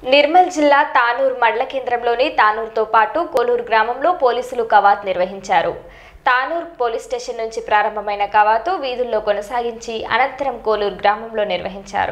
నిర్మల్ జిల్లా తానూర్ మండల కేంద్రంలోని తానూర్తో పాటు కోలూరు గ్రామంలో పోలీసులు కవాత్ నిర్వహించారు తానూర్ పోలీస్ స్టేషన్ నుంచి ప్రారంభమైన కవాతు వీధుల్లో కొనసాగించి అనంతరం కోలూరు గ్రామంలో నిర్వహించారు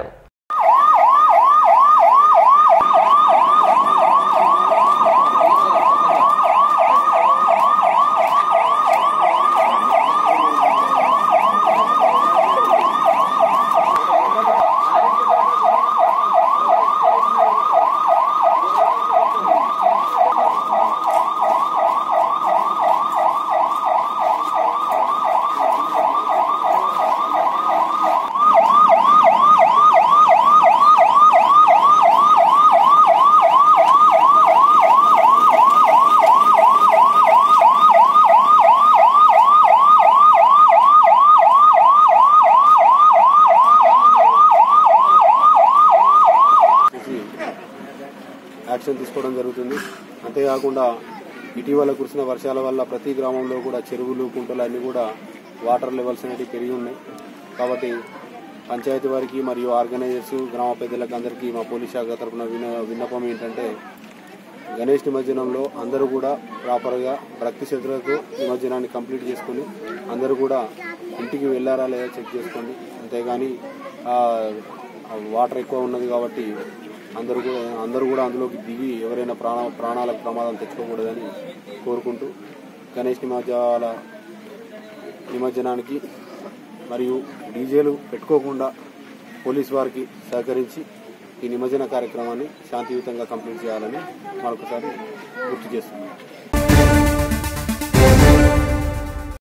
చేసి యాక్షన్ తీసుకోవడం జరుగుతుంది అంతేకాకుండా ఇటీవల కురిసిన వర్షాల వల్ల ప్రతి గ్రామంలో కూడా చెరువులు కుంటలు అన్ని కూడా వాటర్ లెవెల్స్ అనేవి పెరిగి ఉన్నాయి కాబట్టి పంచాయతీ వారికి మరియు ఆర్గనైజర్స్ గ్రామ పెద్దలకు అందరికీ మా పోలీస్ శాఖ తరఫున విన విన్నపం ఏంటంటే గణేష్ నిమజ్జనంలో అందరూ కూడా ప్రాపర్గా భక్తి శ్రద్ధలతో నిమజ్జనాన్ని కంప్లీట్ చేసుకుని అందరూ కూడా ఇంటికి వెళ్ళారా లేదా చెక్ చేసుకోండి అంతేగాని ఆ, ఆ వాటర్ ఎక్కువ ఉన్నది కాబట్టి అందరూ కూడా అందరూ కూడా అందులోకి దిగి ఎవరైనా ప్రాణ ప్రాణాలకు ప్రమాదం తెచ్చుకోకూడదని కోరుకుంటూ గణేష్ నిమజ్జనాల నిమజ్జనానికి మరియు డీజేలు పెట్టుకోకుండా పోలీస్ వారికి సహకరించి ఈ నిమజ్జన కార్యక్రమాన్ని శాంతియుతంగా కంప్లీట్ చేయాలని మరొకసారి గుర్తు చేస్తున్నాం